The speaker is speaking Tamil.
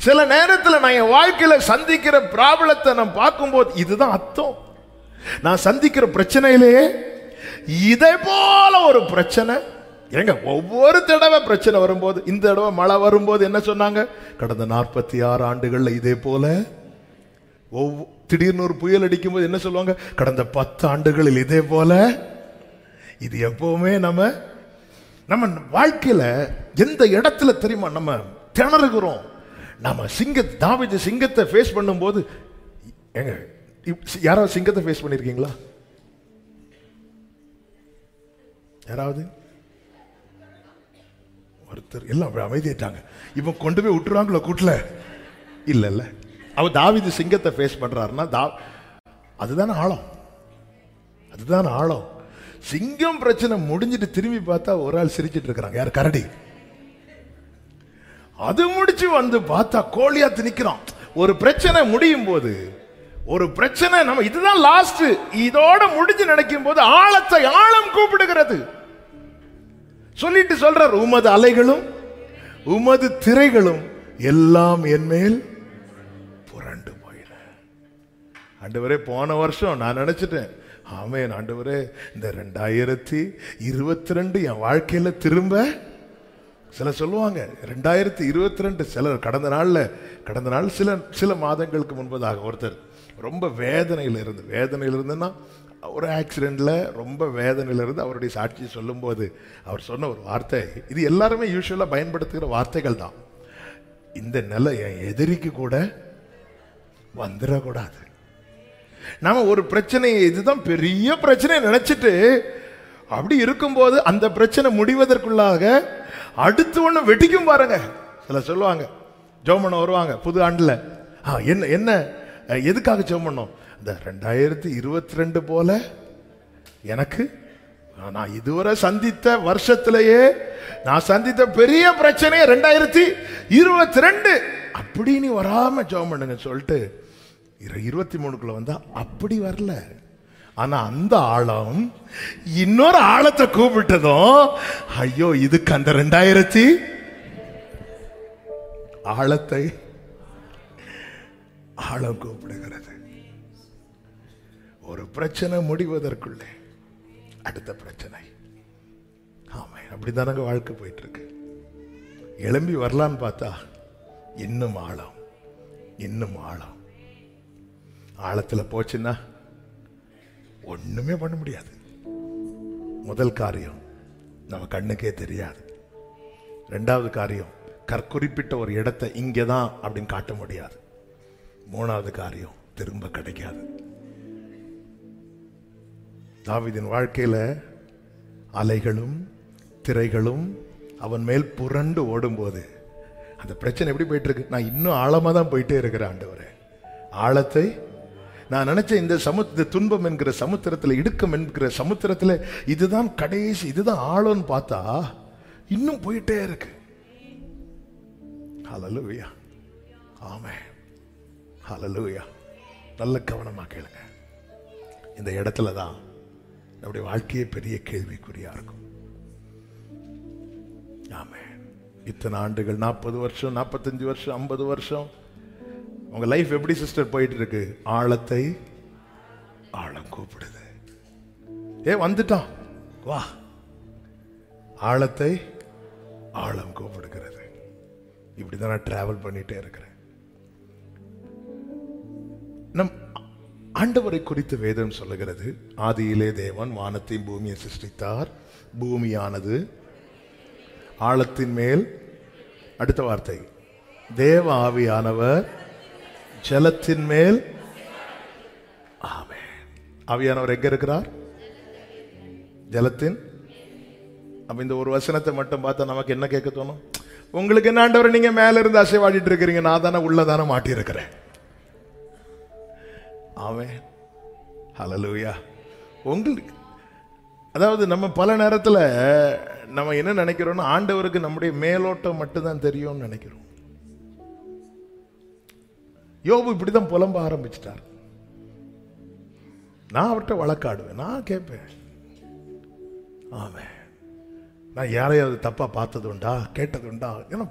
சில நேரத்தில் நான் என் வாழ்க்கையில சந்திக்கிற ப்ராப்ளத்தை நான் பார்க்கும்போது இதுதான் அர்த்தம் நான் சந்திக்கிற பிரச்சனையிலேயே இதே போல ஒரு பிரச்சனை ஏங்க ஒவ்வொரு தடவை பிரச்சனை வரும்போது இந்த தடவை மழை வரும்போது என்ன சொன்னாங்க கடந்த நாற்பத்தி ஆறு ஆண்டுகள்ல இதே போல ஒவ்வொ- திடீர்னு ஒரு புயல் அடிக்கும்போது என்ன சொல்லுவாங்க கடந்த பத்து ஆண்டுகளில் இதே போல இது எப்பவுமே நம்ம நம்ம வாழ்க்கையில எந்த இடத்துல தெரியுமா நம்ம திணறுகிறோம் நம்ம சிங்க தாவித சிங்கத்தை ஃபேஸ் பண்ணும்போது ஏங்க இப்- யாராவது சிங்கத்தை ஃபேஸ் பண்ணியிருக்கீங்களா யாராவது ஒருத்தர் எல்லாம் அப்படி அமைதியாயிட்டாங்க இவன் கொண்டு போய் விட்டுருவாங்களோ கூட்டல இல்ல இல்ல அவ தாவிது சிங்கத்தை ஃபேஸ் பண்றாருன்னா தா அதுதானே ஆழம் அதுதான் ஆழம் சிங்கம் பிரச்சனை முடிஞ்சிட்டு திரும்பி பார்த்தா ஒரு ஆள் சிரிச்சிட்டு இருக்கிறாங்க யார் கரடி அது முடிச்சு வந்து பார்த்தா கோழியாத்து நிக்கிறான் ஒரு பிரச்சனை முடியும் போது ஒரு பிரச்சனை நம்ம இதுதான் லாஸ்ட் இதோட முடிஞ்சு நினைக்கும் போது ஆழத்தை ஆழம் கூப்பிடுகிறது சொல்லிட்டு சொல்றார் உமது அலைகளும் உமது திரைகளும் எல்லாம் என் மேல் புரண்டு போயின ஆண்டவரே போன வருஷம் நான் நினைச்சிட்டேன் ஆமேன் ஆண்டவரே இந்த ரெண்டாயிரத்தி இருபத்தி ரெண்டு என் வாழ்க்கையில திரும்ப சிலர் சொல்லுவாங்க ரெண்டாயிரத்தி இருபத்தி ரெண்டு சிலர் கடந்த நாள்ல கடந்த நாள் சில சில மாதங்களுக்கு முன்பதாக ஒருத்தர் ரொம்ப வேதனையில் இருந்து வேதனையில் இருந்துன்னா ஒரு ஆக்சிடெண்ட்ல ரொம்ப வேதனையில் இருந்து அவருடைய சாட்சியை சொல்லும்போது அவர் சொன்ன ஒரு வார்த்தை இது எல்லாருமே யூஸ்வலாக பயன்படுத்துகிற வார்த்தைகள் தான் இந்த நிலை என் எதிரிக்கு கூட வந்துடக்கூடாது நாம ஒரு பிரச்சனையை இதுதான் பெரிய பிரச்சனை நினைச்சிட்டு அப்படி இருக்கும்போது அந்த பிரச்சனை முடிவதற்குள்ளாக அடுத்து ஒண்ணு வெடிக்கும் பாருங்க சில சொல்லுவாங்க ஜோமண்ண வருவாங்க புது ஆண்டுல ஆ, என்ன என்ன அஹ், எதுக்காக ஜோமண்ணோம் இந்த ரெண்டாயிரத்தி இருபத்தி ரெண்டு போல எனக்கு நான் இதுவரை சந்தித்த வருஷத்திலேயே நான் சந்தித்த பெரிய பிரச்சனையே ரெண்டாயிரத்தி இருபத்தி ரெண்டு அப்படி நீ வராம ஜெபம் பண்ணுங்க சொல்லிட்டு இரு- இருபத்தி மூணுக்குள்ள வந்தா அப்படி வரல ஆனா அந்த ஆழம் இன்னொரு ஆழத்தை கூப்பிட்டதும் ஐயோ இதுக்கு அந்த ரெண்டாயிரத்தி ஆழத்தை ஆழம் கூப்பிடுகிறது ஒரு பிரச்சனை முடிவதற்குள்ளே அடுத்த பிரச்சனை ஆமா அப்படிதானங்க வாழ்க்கை போயிட்டு இருக்கு எழும்பி வரலான்னு பார்த்தா இன்னும் ஆழம் இன்னும் ஆழம் ஆழத்துல போச்சுன்னா ஒண்ணுமே பண்ண முடியாது முதல் காரியம் நம்ம கண்ணுக்கே தெரியாது ரெண்டாவது காரியம் கற்குறிப்பிட்ட ஒரு இடத்தை இங்கே தான் அப்படின்னு காட்ட முடியாது மூணாவது காரியம் திரும்ப கிடைக்காது தாவீதின் வாழ்க்கையில அலைகளும் திரைகளும் அவன் மேல் புரண்டு ஓடும்போது அந்த பிரச்சனை எப்படி போயிட்டு இருக்கு நான் இன்னும் ஆழமா தான் போயிட்டே இருக்கிறேன் ஆண்டவரே ஆழத்தை நான் நினைச்சேன் இந்த சமு இந்த துன்பம் என்கிற சமுத்திரத்தில் இடுக்கம் என்கிற சமுத்திரத்தில் இதுதான் கடைசி இதுதான் ஆழம்னு பார்த்தா இன்னும் போயிட்டே இருக்கு ஹalleluya ஆமென் ஹalleluya நல்ல கவனமா கேளுங்க இந்த இடத்துல தான் நம்முடைய வாழ்க்கையே பெரிய கேள்விக்குறியா இருக்கும் ஆமென் இத்தனை ஆண்டுகள் நாற்பது வருஷம் நாற்பத்தஞ்சு வருஷம் ஐம்பது வருஷம் உங்க லைஃப் எப்படி சிஸ்டர் போயிட்டு இருக்கு ஆழத்தை ஆழம் கூப்பிடுது ஏ வந்துட்டான் வா ஆழத்தை ஆழம் கூப்பிடுகிறது இப்படிதான் நான் டிராவல் பண்ணிட்டே இருக்கிறேன் நம் ஆண்டவரை குறித்து வேதம் சொல்லுகிறது ஆதியிலே தேவன் வானத்தையும் பூமியை சிருஷ்டித்தார் பூமியானது ஆழத்தின் மேல் அடுத்த வார்த்தை தேவ ஆவியானவர் ஜலத்தின் மேல் ஆமென் ஆவியானவர் எங்க இருக்கிறார் ஜலத்தின் அப்ப இந்த ஒரு வசனத்தை மட்டும் பார்த்தா நமக்கு என்ன கேட்க தோணும் உங்களுக்கு என்ன ஆண்டவர் நீங்க மேல இருந்து அசைவாடிட்டு இருக்கிறீங்க நான் தானே உள்ளதானே மாட்டி இருக்கிறேன் ஆமென் ஹalleluya உங்களுக்கு அதாவது நம்ம பல நேரத்துல நம்ம என்ன நினைக்கிறோம்னா ஆண்டவருக்கு நம்முடைய மேலோட்டம் மட்டும்தான் தெரியும்னு நினைக்கிறோம் யோபு இப்படிதான் புலம்ப ஆரம்பிச்சிட்டார் நான் அவர்கிட்ட வழக்காடுவேன் நான் கேட்பேன் ஆமென் நான் யாரையாவது தப்பா பார்த்தது உண்டா கேட்டது உண்டா ஏன்னா